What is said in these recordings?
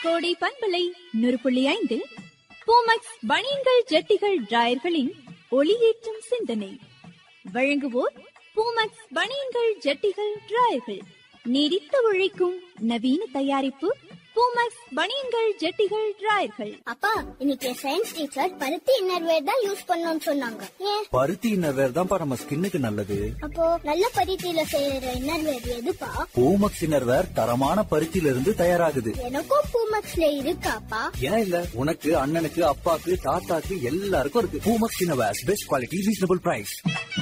கோடை பண்பலை நூறு புள்ளி ஐந்தில் பூமக்ஸ் பனியன்கள் ஜட்டிகள் டிராயர்களின் ஒளியேற்றும் சிந்தனை வழங்குவோர் பூமக்ஸ் பனியன்கள் ஜட்டிகள் டிராயர்கள் நீடித்து உழைக்கும் நவீன தயாரிப்பு பூமக்ஸ் பனியன்கள் ஜட்டிகள் டிராயர்கள் அப்பா இன்னைக்கு சயின்ஸ் டீச்சர் பருத்தி இன்னர்வேர் தான் யூஸ் பண்ணணும்னு சொன்னாங்க ஏன் பருத்தி இன்னர்வேர் தான்ப்பா நம்ம ஸ்கின்னுக்கு நல்லது அப்போ நல்ல பருத்தியில செய்யற இன்னர்வேர் எதுப்பா பூமக்ஸ் இன்னர்வேர் தரமான பருத்தியில இருந்து தயாராகுது எனக்கும் பூமக்ஸ்ல இருக்காப்பா ஏன் இல்ல உனக்கு அண்ணனுக்கு அப்பாக்கு தாத்தாக்கு எல்லாருக்கும் இருக்கு Poomex innerwear best quality reasonable price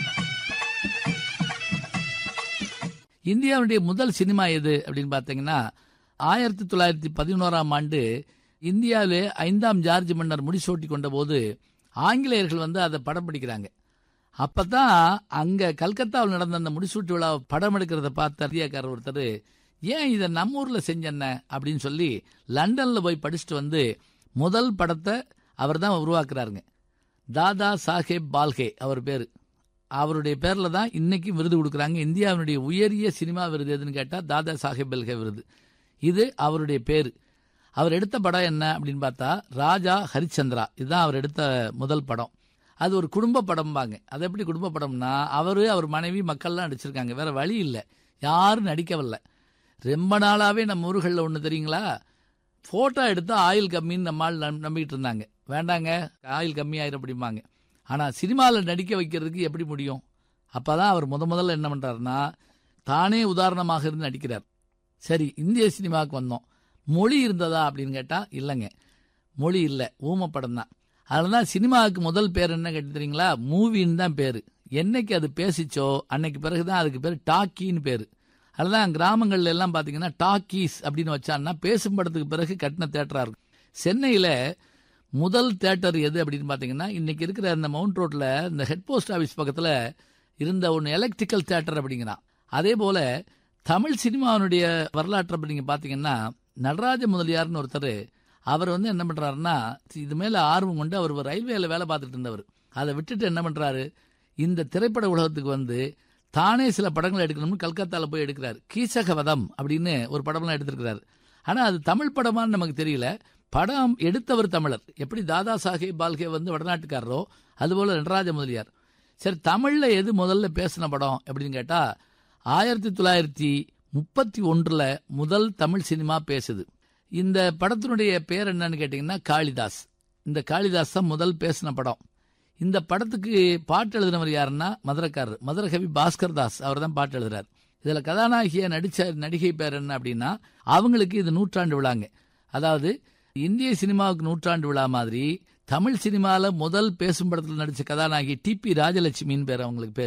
இந்தியாவுடைய முதல் சினிமா எது அப்படின்னு பார்த்தீங்கன்னா ஆயிரத்தி தொள்ளாயிரத்தி பதினோராம் ஆண்டு இந்தியாவிலே ஐந்தாம் ஜார்ஜ் மன்னர் முடிசூட்டி கொண்டபோது ஆங்கிலேயர்கள் வந்து அதை படம் பிடிக்கிறாங்க அப்பதான் அங்க கல்கத்தாவில் நடந்த அந்த முடிசூட்டு விழா படம் எடுக்கிறத பார்த்த இந்தியாக்காரர் ஒருத்தர் ஏன் இதை நம்ம ஊர்ல செஞ்சென்ன அப்படின்னு சொல்லி லண்டன்ல போய் படிச்சுட்டு வந்து முதல் படத்தை அவர் தான் உருவாக்குறாருங்க தாதா சாஹேப் பால்கே அவர் பேரு அவருடைய பேர்ல தான் இன்னைக்கு விருது கொடுக்குறாங்க இந்தியாவினுடைய உயரிய சினிமா விருது எதுன்னு கேட்டா தாதா சாஹேப் பல்கே விருது இது அவருடைய பேரு அவர் எடுத்த படம் என்ன அப்படின்னு பார்த்தா ராஜா ஹரிச்சந்திரா இதுதான் அவர் எடுத்த முதல் படம் அது ஒரு குடும்ப படம்பாங்க அது எப்படி குடும்ப படம்னா அவரு அவர் மனைவி மக்கள்லாம் நடிச்சிருக்காங்க வேற வழி இல்லை யாரும் நடிக்கவில்லை ரொம்ப நாளாவே நம்ம ஊர்களில் ஒன்று தெரியுங்களா ஃபோட்டோ எடுத்தா ஆயில் கம்மின்னு நம்மால் நம்பிக்கிட்டு இருந்தாங்க வேண்டாங்க ஆயில் கம்மியாயிரும் அப்படிம்பாங்க ஆனால் சினிமாவில் நடிக்க வைக்கிறதுக்கு எப்படி முடியும் அப்பதான் அவர் முத முதல்ல என்ன பண்றாருன்னா தானே உதாரணமாக இருந்து நடிக்கிறார் சரி இந்திய சினிமாவுக்கு வந்தோம் மொழி இருந்ததா அப்படின்னு கேட்டால் இல்லைங்க மொழி இல்லை ஊம படம் தான் அதில் தான் சினிமாவுக்கு முதல் பேர் என்ன கேட்டு தெரியுங்களா மூவின்னு தான் பேர் என்னைக்கு அது பேசிச்சோ அன்னைக்கு பிறகு தான் அதுக்கு பேர் டாக்கின்னு பேர் அதுதான் கிராமங்கள்ல எல்லாம் பார்த்தீங்கன்னா டாக்கீஸ் அப்படின்னு வச்சான்னா பேசும் படத்துக்கு பிறகு கட்டின தேட்டராக இருக்கும் சென்னையில் முதல் தேட்டர் எது அப்படின்னு பார்த்தீங்கன்னா இன்னைக்கு இருக்கிற அந்த மவுண்ட் ரோட்டில் இந்த ஹெட் போஸ்ட் ஆஃபீஸ் பக்கத்தில் இருந்த ஒன்று எலக்ட்ரிக்கல் தேட்டர் அப்படிங்கிறான் அதே போல தமிழ் சினிமாவினுடைய வரலாற்றை அப்படி நீங்கள் பார்த்தீங்கன்னா நடராஜ முதலியார்னு ஒருத்தர் அவர் வந்து என்ன பண்ணுறாருன்னா இது மேலே ஆர்வம் கொண்டு அவர் ரயில்வேல வேலை பார்த்துட்டு இருந்தவர் அதை விட்டுட்டு என்ன பண்ணுறாரு இந்த திரைப்பட உலகத்துக்கு வந்து தானே சில படங்கள் எடுக்கணும்னு கல்கத்தாவில் போய் எடுக்கிறார் கீசகவதம் அப்படின்னு ஒரு படம்லாம் எடுத்திருக்கிறாரு ஆனால் அது தமிழ் படமான்னு நமக்கு தெரியல படம் எடுத்தவர் தமிழர் எப்படி தாதா சாஹேப் பால்கே வந்து வடநாட்டுக்காரரோ அதுபோல நடராஜ முதலியார் சரி தமிழ்ல எது முதல்ல பேசின படம் அப்படின்னு கேட்டா ஆயிரத்தி தொள்ளாயிரத்தி முப்பத்தி ஒன்றுல முதல் தமிழ் சினிமா பேசுது இந்த படத்தினுடைய பேர் என்னன்னு கேட்டீங்கன்னா காளிதாஸ் இந்த காளிதாஸ் தான் முதல் பேசின படம் இந்த படத்துக்கு பாட்டு எழுதினவர் யாருன்னா மதுரக்காரர் மதுரகவி பாஸ்கர் தாஸ் அவர் தான் பாட்டு எழுதுறார் இதுல கதாநாயகியா நடிச்ச நடிகை பேர் என்ன அப்படின்னா அவங்களுக்கு இது நூற்றாண்டு விழாங்க அதாவது இந்திய சினிமாவுக்கு நூற்றாண்டு விழா மாதிரி தமிழ் சினிமாவில் முதல் பேசும் படத்தில் நடிச்ச கதாநாயகி டிபி ராஜலட்சுமின்னு பேர் அவங்களுக்கு பேர்